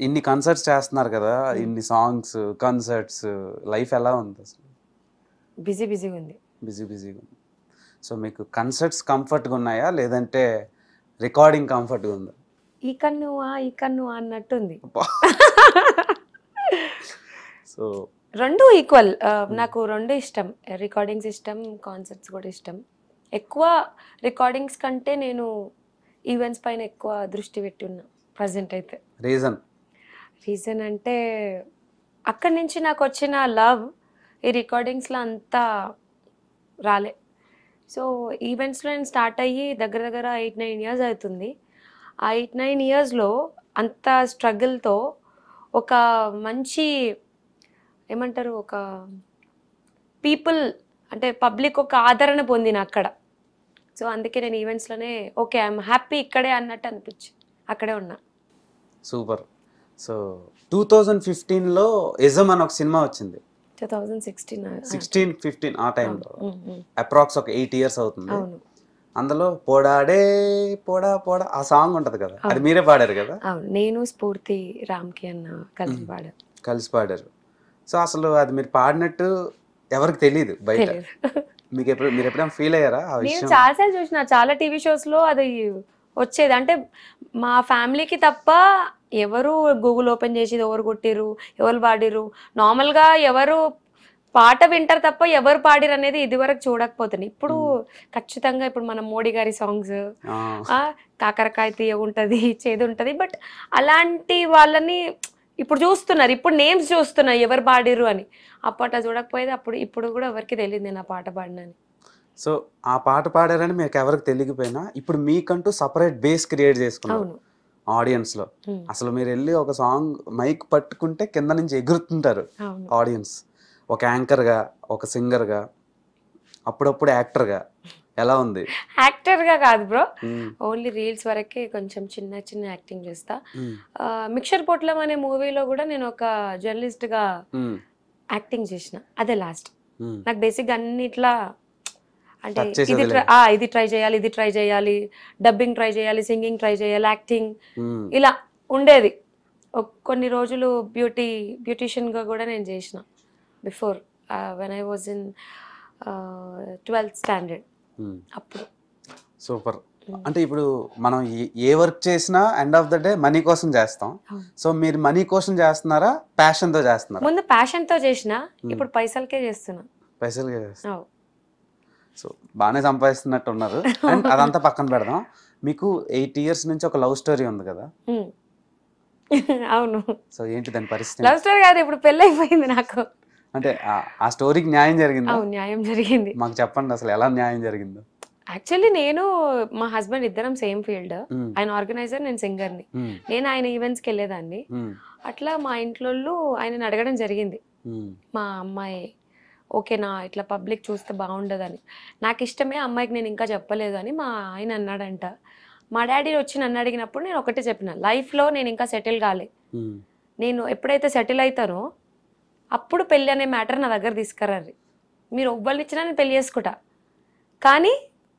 ఇన్ని కన్సర్ట్స్ చేస్తున్నారు కదా ఇన్ని సాంగ్స్ కన్సర్ట్స్ లైఫ్ ఎలా ఉంది అసలు బిజీ బిజీగా ఉంది బిజీ బిజీగా ఉంది సో మీకు కన్సర్ట్స్ కంఫర్ట్గా ఉన్నాయా లేదంటే రికార్డింగ్ కంఫర్ట్గా ఉందా ఈ కన్ను ఆ ఈ కన్ను ఆ అన్నట్టుంది సో రెండు ఈక్వల్ నాకు రెండు ఇష్టం రికార్డింగ్స్ ఇష్టం కాన్సర్ట్స్ కూడా ఇష్టం ఎక్కువ రికార్డింగ్స్ కంటే నేను ఈవెంట్స్ పైన ఎక్కువ దృష్టి పెట్టి ఉన్నా ప్రజెంట్ అయితే రీజన్ రీజన్ అంటే అక్కడి నుంచి నాకు వచ్చిన లవ్ ఈ రికార్డింగ్స్లో అంతా రాలే సో ఈవెంట్స్లో నేను స్టార్ట్ అయ్యి దగ్గర దగ్గర ఎయిట్ నైన్ ఇయర్స్ అవుతుంది ఆ ఎయిట్ నైన్ ఇయర్స్లో అంత స్ట్రగుల్తో ఒక మంచి ఏమంటారు ఒక పీపుల్ అంటే పబ్లిక్ ఒక ఆదరణ పొందిన అక్కడ సో అందుకే నేను ఈవెంట్స్లోనే ఓకే ఐఎమ్ హ్యాపీ ఇక్కడే అన్నట్టు అనిపించి అక్కడే ఉన్నా సూపర్ సో టూ థౌజండ్ ఫిఫ్టీన్లో ఎజమ్ అని ఒక సినిమా వచ్చింది two thousand sixteen sixteen fifteen ఆ టైంలో అప్రాక్స్ ఒక ఎయిట్ ఇయర్స్ అవుతుంది అవును అందులో పోడాడే పోడా పోడా ఆ సాంగ్ ఉంటది కదా అది మీరే పాడారు కదా అవును నేను స్ఫూర్తి రామ్కి అన్న కలిసి పాడాను కలిసి పాడారు సో అసలు అది మీరు పాడినట్టు ఎవరికి తెలియదు బయట తెలియదు మీకు ఎప్పుడు మీరు ఎప్పుడైనా ఫీల్ అయ్యారా ఆ నేను విషయం చాలాసార్లు చూసిన చాలా టీవీ షోస్ లో అది వచ్చేది అంటే మా ఫ్యామిలీకి తప్ప ఎవరు గూగుల్ ఓపెన్ చేసి ఇది ఎవరు కొట్టిరు ఎవరు పాడిరు నార్మల్ గా ఎవరు పాట వింటారు తప్ప ఎవరు పాడిరు అనేది ఇదివరకు చూడకపోతుంది ఇప్పుడు ఖచ్చితంగా ఇప్పుడు మన మోడీ గారి సాంగ్స్ ఆ, కాకరకాయ తీయ ఉంటది చేదు ఉంటది బట్ అలాంటి వాళ్ళని ఇప్పుడు చూస్తున్నారు ఇప్పుడు నేమ్స్ చూస్తున్నారు ఎవరు పాడిరు అని అప్పట్లో చూడకపోయేది అప్పుడు ఇప్పుడు కూడా ఎవరికి తెలియదు నేను ఆ పాట పాడినని సో ఆ పాట పాడారని మీకు ఎవరికి తెలియకపోయినా ఇప్పుడు మీకంటూ సపరేట్ బేస్ క్రియేట్ చేసుకున్నారు అవును ఆడియన్స్ లో ఉమ్, అసలు మీరు వెళ్ళి ఒక సాంగ్ మైక్ పట్టుకుంటే కింద నుంచి ఎగురుతుంటారు అవును ఆడియన్స్ ఒక యాంకర్ గా ఒక సింగర్ గా అప్పుడప్పుడు యాక్టర్ గా ఎలా ఉంది యాక్టర్ గా కాదు బ్రో ఉమ్, ఓన్లీ రీల్స్ వరకే కొంచెం చిన్న చిన్న యాక్టింగ్ చేస్తా ఉమ్, ఆ, మిక్సర్ పొట్లం అనే మూవీలో కూడా నేను ఒక జర్నలిస్ట్ గా ఉమ్, యాక్టింగ్ చేసిన అదే లాస్ట్ ఉమ్. నాకు బేసిక్ అన్నిట్లా అంటే Touch చేసేది ఇది లేదు. try- ఆ, ఇది ట్రై చేయాలి ఇది ట్రై చేయాలి డబ్బింగ్ ట్రై చేయాలి సింగింగ్ ట్రై చేయాలి యాక్టింగ్ ఉమ్. ఇలా ఉండేది ఒక- కొన్ని రోజులు బ్యూటీ బ్యూటీషియన్గా కూడా నేను చేసిన before when I was in twelfth standard um. అప్పుడు సూపర్ ఉమ్. అంటే ఇప్పుడు మనం ఏ- ఏ వర్క్ చేసినా end of the day money కోసం చేస్తాం అవును. సో మీరు మనీ కోసం చేస్తున్నారా ప్యాషన్ తో చేస్తున్నారా ముందు passion తో చేసిన ఇప్పుడు పైసలకే చేస్తున్నా పైసలు చేస్తాం అవు. సో బాగానే సంపాదిస్తున్నట్టు ఉన్నారు అండ్ అదంతా పక్కన పెడదాం మీకు ఎయిట్ ఇయర్స్ నుంచి ఒక లవ్ స్టోరీ ఉంది కదా ఉమ్. అవును సో ఏంటి దాని పరిస్థితి లవ్ స్టోరీ కాదు ఇప్పుడు పెళ్ళి అయిపోయింది నాకు అంటే ఆ- ఆ స్టోరీకి న్యాయం జరిగిందా అవును న్యాయం జరిగింది మాకు చెప్పండి అసలు ఎలా న్యాయం జరిగిందో యాక్చువల్లీ నేను మా హస్బెండ్ ఇద్దరం సేమ్ ఫీల్డ్ ఉమ్, ఆయన ఆర్గనైజర్ నేను సింగర్ని ఉమ్, నేను ఆయన ఈవెంట్స్కి వెళ్ళేదాన్ని ఉమ్, అట్లా మా ఇంట్లో ఆయనని అడగడం జరిగింది ఉమ్, మా అమ్మాయి ఓకేనా ఇట్లా పబ్లిక్ చూస్తే బాగుండదని నాకు ఇష్టమే అమ్మాయికి నేను ఇంకా చెప్పలేదు అని మా ఆయన అన్నాడంట మా డాడీ వచ్చి నన్ను అడిగినప్పుడు నేను ఒకటే చెప్పిన లైఫ్లో నేను ఇంకా సెటిల్ కాలే ఉమ్, నేను ఎప్పుడైతే సెటిల్ అవుతానో అప్పుడు పెళ్ళి అనే మ్యాటర్ నా దగ్గర తీసుకురారు మీరు ఒవ్వళ్ళు ఇచ్చినా నేను పెళ్ళి చేసుకుంటా కానీ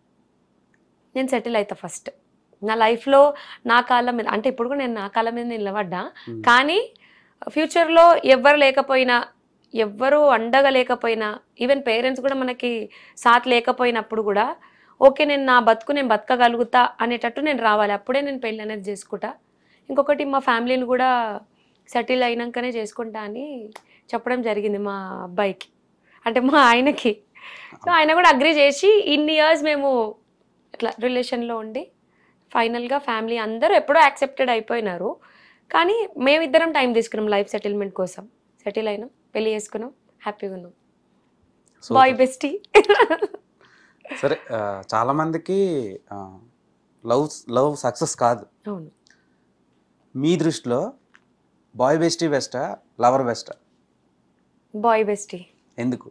నేను సెటిల్ అవుతా ఫస్ట్ నా లైఫ్లో నా కాళ్ళ మీద అంటే ఇప్పుడు కూడా నేను నా కాళ్ళ మీద నిలబడ్డా ఉమ్. కానీ ఫ్యూచర్లో ఎవ్వరు లేకపోయినా ఎవ్వరు అండగా లేకపోయినా ఈవెన్ పేరెంట్స్ కూడా మనకి సాత్ లేకపోయినప్పుడు కూడా ఓకే నేను నా బతుకు నేను బతకగలుగుతా అనేటట్టు నేను రావాలి అప్పుడే నేను పెళ్ళి అనేది చేసుకుంటా ఇంకొకటి మా ఫ్యామిలీని కూడా సెటిల్ అయినాకనే చేసుకుంటా అని చెప్పడం జరిగింది మా అబ్బాయికి అంటే మా ఆయనకి సో ఆయన కూడా అగ్రి చేసి ఇన్ని ఇయర్స్ మేము ఇట్లా రిలేషన్లో ఉండి ఫైనల్గా ఫ్యామిలీ అందరూ ఎప్పుడో యాక్సెప్టెడ్ అయిపోయినారు కానీ మేమిద్దరం టైం తీసుకున్నాం లైఫ్ సెటిల్మెంట్ కోసం సెటిల్ అయినాం పెళ్లి చేసుకున్నాం హ్యాపీగా ఉన్నాం Super. బాయ్ బెస్టీ సరే ఆ, చాలా మందికి లవ్ లవ్ సక్సెస్ కాదు అవును మీ దృష్టిలో బాయ్ బెస్టీ బెస్టా లవర్ బెస్టా బాయ్ బెస్టీ ఎందుకు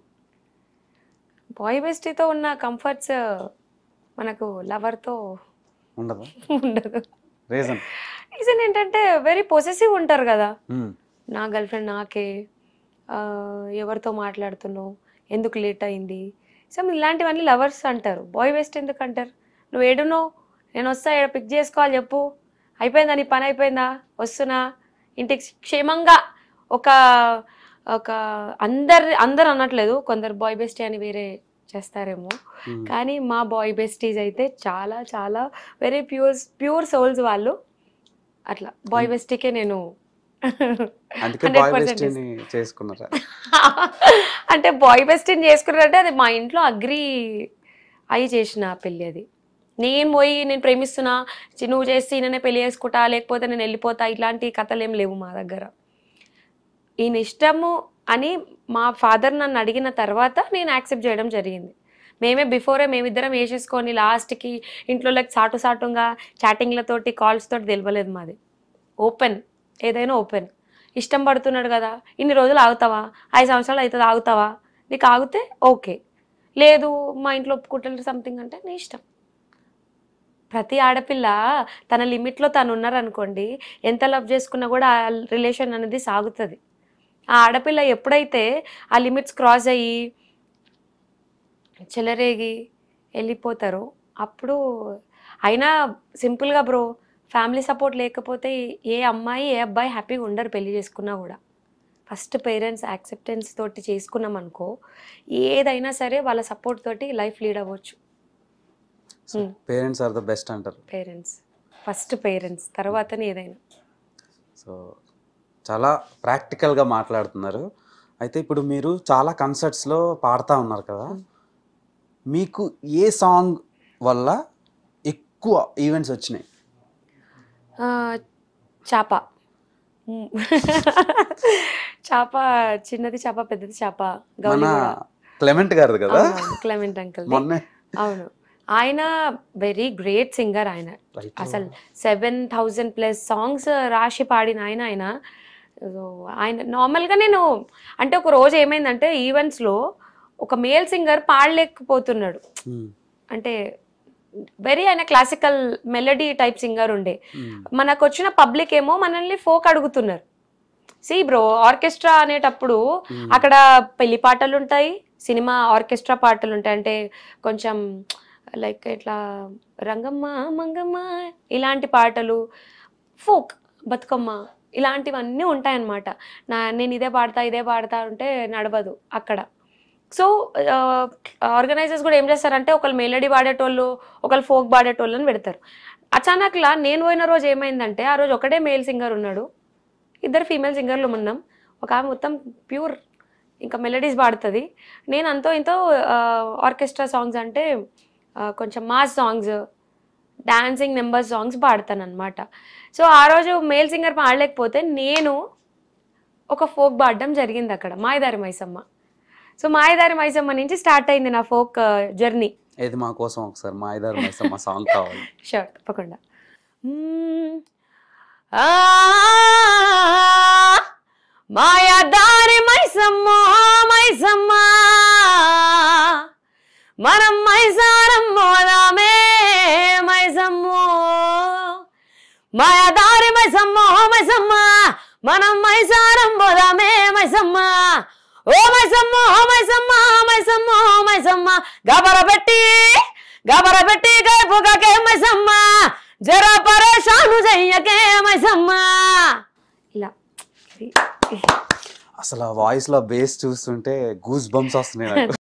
బాయ్ బెస్టీతో ఉన్న కంఫర్ట్స్ మనకు లవర్తో ఉండదు ఉండదు రీజన్ రీజన్ ఏంటంటే వెరీ పొసెసివ్ ఉంటారు కదా నా గర్ల్ ఫ్రెండ్ నాకే ఆ, ఎవరితో మాట్లాడుతున్నావు ఎందుకు లేట్ అయింది సో ఇలాంటివన్నీ లవర్స్ అంటారు బాయ్ బెస్ట్ ఎందుకు అంటారు నువ్వు ఏడునో నేను వస్తా ఏడ పిక్ చేసుకోవాలి చెప్పు అయిపోయిందా నీ పని అయిపోయిందా వస్తున్నా ఇంటికి క్షేమంగా ఒక ఒక అందరు అందరు అనట్లేదు కొందరు బాయ్ బెస్టీ అని వేరే చేస్తారేమో ఉమ్. కానీ మా బాయ్ బెస్టీస్ అయితే చాలా చాలా వెరీ ప్యూర్ ప్యూర్ సోల్స్ వాళ్ళు అట్లా బాయ్ బెస్టీకే నేను అందుకే 100% బాయ్ బెస్టీని చేసుకున్నారా అంటే బాయ్ బెస్టీని చేసుకున్నారంటే అది మా ఇంట్లో అగ్రి అయి చేసిన పెళ్ళి అది నేను పోయి నేను ప్రేమిస్తున్నా చి- నువ్వు చేసి నేనే పెళ్లి చేసుకుంటా లేకపోతే నేను వెళ్ళిపోతా ఇలాంటి కథలు ఏం లేవు మా దగ్గర ఈయన ఇష్టము అని మా ఫాదర్ నన్ను అడిగిన తర్వాత నేను యాక్సెప్ట్ చేయడం జరిగింది మేమే బిఫోరే మేమిద్దరం వేసేసుకొని లాస్ట్కి ఇంట్లో లైక్ సాటు సాటుగా చాటింగ్లతోటి కాల్స్ తోటి తెలియలేదు మాది ఓపెన్ ఏదైనా ఓపెన్ ఇష్టం పడుతున్నాడు కదా ఇన్ని రోజులు ఆగుతావా ఐదు సంవత్సరాలు అవుతుంది ఆగుతావా నీకు ఆగితే ఓకే లేదు మా ఇంట్లో ఒప్పుకుంటారు సంథింగ్ అంటే నీ ఇష్టం ప్రతి ఆడపిల్ల తన లిమిట్లో తను ఉన్నారనుకోండి ఎంత లవ్ చేసుకున్నా కూడా ఆ రిలేషన్ అనేది సాగుతుంది ఆ ఆడపిల్ల ఎప్పుడైతే ఆ లిమిట్స్ క్రాస్ అయ్యి చెలరేగి వెళ్ళిపోతారో అప్పుడు అయినా సింపుల్గా బ్రో ఫ్యామిలీ సపోర్ట్ లేకపోతే ఏ అమ్మాయి ఏ అబ్బాయి హ్యాపీగా ఉండరు పెళ్లి చేసుకున్నా కూడా ఫస్ట్ పేరెంట్స్ యాక్సెప్టెన్స్ తోటి చేసుకున్నాం అనుకో ఏదైనా సరే వాళ్ళ సపోర్ట్ తోటి లైఫ్ లీడ్ అవ్వచ్చు పేరెంట్స్ ఆర్ ద బెస్ట్ అంటారు పేరెంట్స్ ఫస్ట్ పేరెంట్స్ తర్వాతనే ఏదైనా సో చాలా ప్రాక్టికల్గా మాట్లాడుతున్నారు అయితే ఇప్పుడు మీరు చాలా కన్సర్ట్స్లో పాడుతూ ఉన్నారు కదా మీకు ఏ సాంగ్ వల్ల ఎక్కువ ఈవెంట్స్ వచ్చినాయి ఆ, చాప మ్. చాప చిన్నది చాప పెద్దది చాప మన గౌరీ కూడా. క్లెమెంట్ గారు కదా అవునవును, క్లెమెంట్ అంకుల్ మొన్నే అవును ఆయన వెరీ గ్రేట్ సింగర్ ఆయన Right. అసలు సెవెన్ థౌజండ్ ప్లస్ సాంగ్స్ రాసి పాడిన ఆయన ఆయన So, ఆయన నార్మల్గా నేను అంటే ఒక రోజు ఏమైందంటే ఈవెంట్స్లో ఒక మేల్ సింగర్ పాడలేకపోతున్నాడు Hmm. అంటే వెరీ ఆయన క్లాసికల్ మెలడీ టైప్ సింగర్ ఉండే Hmm. మనకు వచ్చిన పబ్లిక్ ఏమో మనల్ని ఫోక్ అడుగుతున్నారు సి బ్రో ఆర్కెస్ట్రా అనేటప్పుడు Hmm. అక్కడ పెళ్లి పాటలు ఉంటాయి సినిమా ఆర్కెస్ట్రా పాటలు ఉంటాయి అంటే కొంచెం లైక్ ఇట్లా రంగమ్మ మంగమ్మ ఇలాంటి పాటలు ఫోక్ బతుకమ్మ ఇలాంటివన్నీ ఉంటాయన్నమాట నా నేను ఇదే పాడతా ఇదే పాడతా ఉంటే నడవదు అక్కడ సో ఆర్గనైజర్స్ కూడా ఏం చేస్తారంటే ఒకళ్ళు మెలడీ పాడేటోళ్ళు ఒకళ్ళు ఫోక్ పాడేటోళ్ళని పెడతారు అచానక్లా నేను పోయిన రోజు ఏమైందంటే ఆ రోజు ఒకటే మేల్ సింగర్ ఉన్నాడు ఇద్దరు ఫీమేల్ సింగర్లు ఉన్నాం ఒక ఆమె మొత్తం ప్యూర్ ఇంకా మెలడీస్ పాడుతుంది నేను అంతో ఇంతో ఆర్కెస్ట్రా సాంగ్స్ అంటే ఆ, కొంచెం mass songs dancing number songs పాడతాను అనమాట సో ఆ రోజు మేల్ సింగర్ పాడలేకపోతే నేను ఒక ఫోక్ పాడడం జరిగింది అక్కడ మాయదారి మైసమ్మ సో మాయదారి మైసమ్మ నుంచి స్టార్ట్ అయింది నా ఫోక్ జర్నీ ఏది మా కోసం ఒకసారి మా ఐదారు మైసమ్మ సాంగ్ కావాలి షూర్ తప్పకుండా మ్మ్. ఆ, మాయదారి మైసమ్మ మైసమ్మ మనం మైసారం పోదామే మైసమ్మో మాయదారి మైసమ్మ మైసమ్మ మనం మైసారం పోదామే మైసమ్మ ఓ మైసమ్మ మైసమ్మ మైసమ్మ మైసమ్మ గబర పెట్టి గబర పెట్టి గైపుకే మైసమ్మ జర పరేషాను చెయ్యకే మైసమ్మ ఇలా ఇది- అసలు ఆ వాయిస్ లో బేస్ చూస్తుంటే గూస్ బంప్స్ వస్తున్నాయి నాకు